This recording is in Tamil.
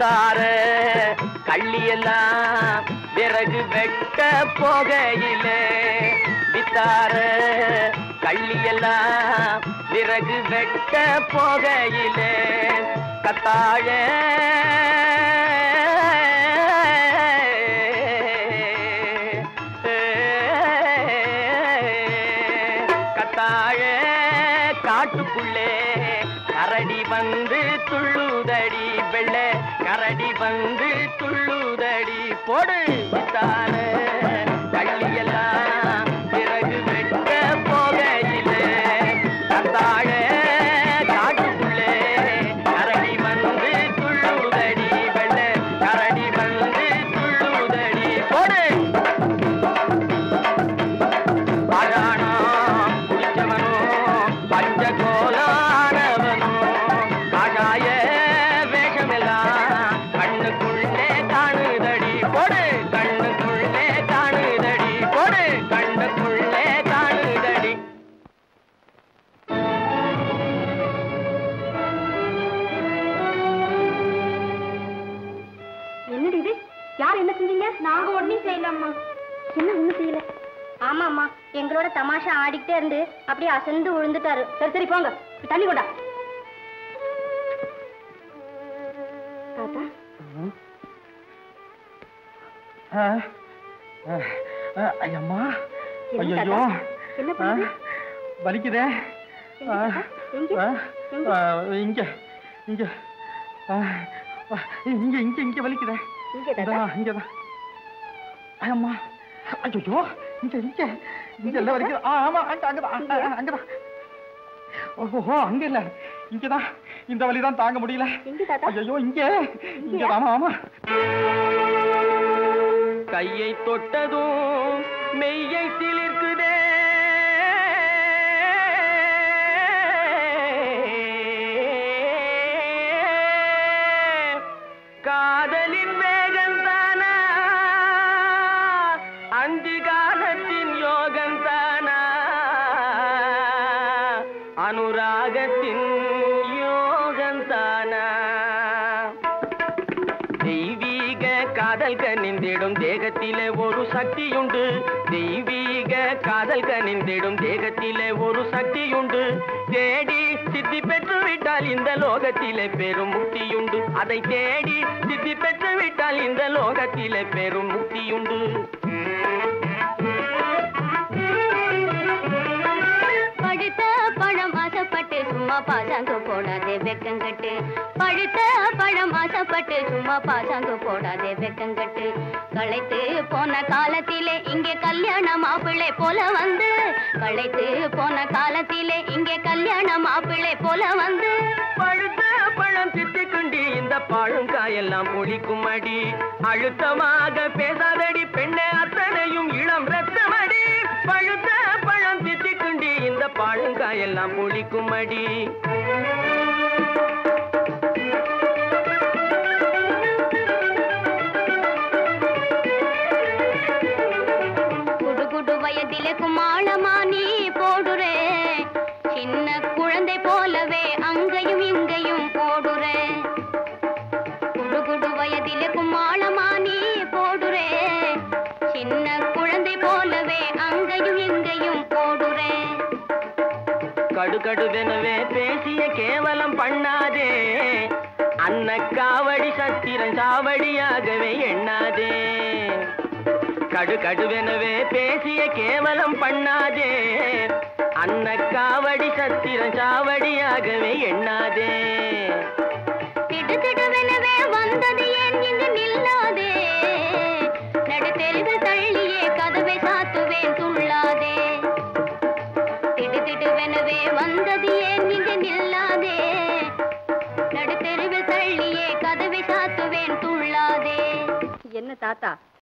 வித்தார கள்ளியெல்லாம் விறகு வெட்ட போகையிலே வித்தார கள்ளியெல்லாம் விறகு வெட்ட போகையிலே கத்தாழ கத்தாழ காட்டுக்குள்ளே கரடி வந்து துள்ளுதடி வெள்ளை கரடி வந்து துள்ளுதடி போடு வித்தார கள்ளியெல்லாம் பிறகு வெட்ட போகையிலே கத்தாழ காட்டுக்குள்ளே கரடி வந்து துள்ளுதடி வெள்ளை கரடி வந்து துள்ளுதடி போடு அழானா குடிச்சவனோ பஞ்சகோலானவனோ காஷாய வேஷமெல்லாம் கண்ணுக்குள்ளே காணுதடி போடு கண்ணுக்குள்ளே காணுதடி போடு கண்ணுக்குள்ளே காணுதடி என்னடி இது யார் என்ன செஞ்சீங்க நாங்க ஒண்ணும் செய்யலம்மா என்ன ஒண்ணும் செய்யல ஆமாம்மா எங்களோட தமாஷா ஆடிக்கிட்டே இருந்து அப்படியே அசந்து விழுந்துட்டாரு சரி சரி போங்க தண்ணி கொண்டா தாத்தா ஐயம்மா என்ன ஐயோ தாத்தா? என்ன பண்ணுது? வலிக்குதே எங்க தாத்தா? எங்க? எங்க? இங்க இங்க ஆ, ஆ, இங்க இங்க இங்க வலிக்குதே இங்க தாத்தா? இங்கதான், இங்கதான் ஐயம்மா ஐயோ இங்க இங்க இங்க எல்லாம் வலிக்குது ஆ, ஆமா அங்க அங்கதான் அங்க, அங்க, அங்கதான் ஓஹோ அங்க இல்ல இங்கதான் இந்த வலிதான் தாங்க முடியல எங்க தாத்தா? ஐயோ இங்க இங்க ஆமா ஆமா கையை தொட்டதும் மெய்யை சிலிர்க்குதே காதலின் வேகந்தானா அந்தி காலத்தின் யோகந்தானா அனுராகத்தின் யோகந்தானா தெய்வீக காதல் கனிந்திடும் தேகத்திலே ஒரு சக்தியுண்டு தெய்வீக காதல் கனிந்திடும் தேகத்திலே ஒரு சக்தியுண்டு தேடி சித்தி பெற்று விட்டால் இந்த லோகத்திலே பெரும் முக்தியுண்டு அதை தேடி சித்தி பெற்று விட்டால் இந்த லோகத்திலே பெரும் முக்தியுண்டு பழுத்த பழம் ஆசைப்பட்டு சும்மா பாசாங்கு போடாதே வெக்கங்கட்டு பழுத்த பழம் ஆசைப்பட்டு சும்மா பாசாங்கு போடாதே வெக்கங்கட்டு களைத்து போன காலத்திலே இங்கே கல்யாண மாப்பிள்ளை போல வந்து களைத்து போன காலத்திலே இங்கே கல்யாண மாப்பிள்ளை போல வந்து பழுத்த பழம் திட்டுக்குண்டி இந்த பழங்காயெல்லாம் புளிக்கும் அடி அழுத்தமாக பேசாதடி பெண்ணே அத்தனையும் இளம் ரத்தமடி பழுத்த பழம் திட்டுக்குண்டி இந்த பழங்காயெல்லாம் புளிக்கும் அடி குடு குடு வயதிலே குமாளமா நீ போடுறே சின்ன குழந்தை போலவே அங்கேயும் இங்கேயும் ஓடுறே குடு குடு வயதிலே குமாளமா நீ போடுறே சின்ன குழந்தை போலவே அங்கேயும் இங்கேயும் ஓடுறே கடுகடுவெனவே பேசிய கேவலம் பண்ணாதே அன்ன காவடி சத்திரன் சாவடியாகவே எண்ணாதே கடுகடுவெனவே பேசிய கேவலம் பண்ணாதே அன்ன காவடி சத்திரன் சாவடியாகவே எண்ணாதே திடுதிடுவெனவே வந்தது ஏன் இங்கு நில்லாதே நடுத்தெருவில் தள்ளியே கதவை சாத்துவேன் துள்ளாதே திடுதிடுவெனவே வந்தது ஏன் இங்கு நில்லாதே நடுத்தெருவில் தள்ளியே கதவை சாத்துவேன் துள்ளாதே என்ன தாத்தா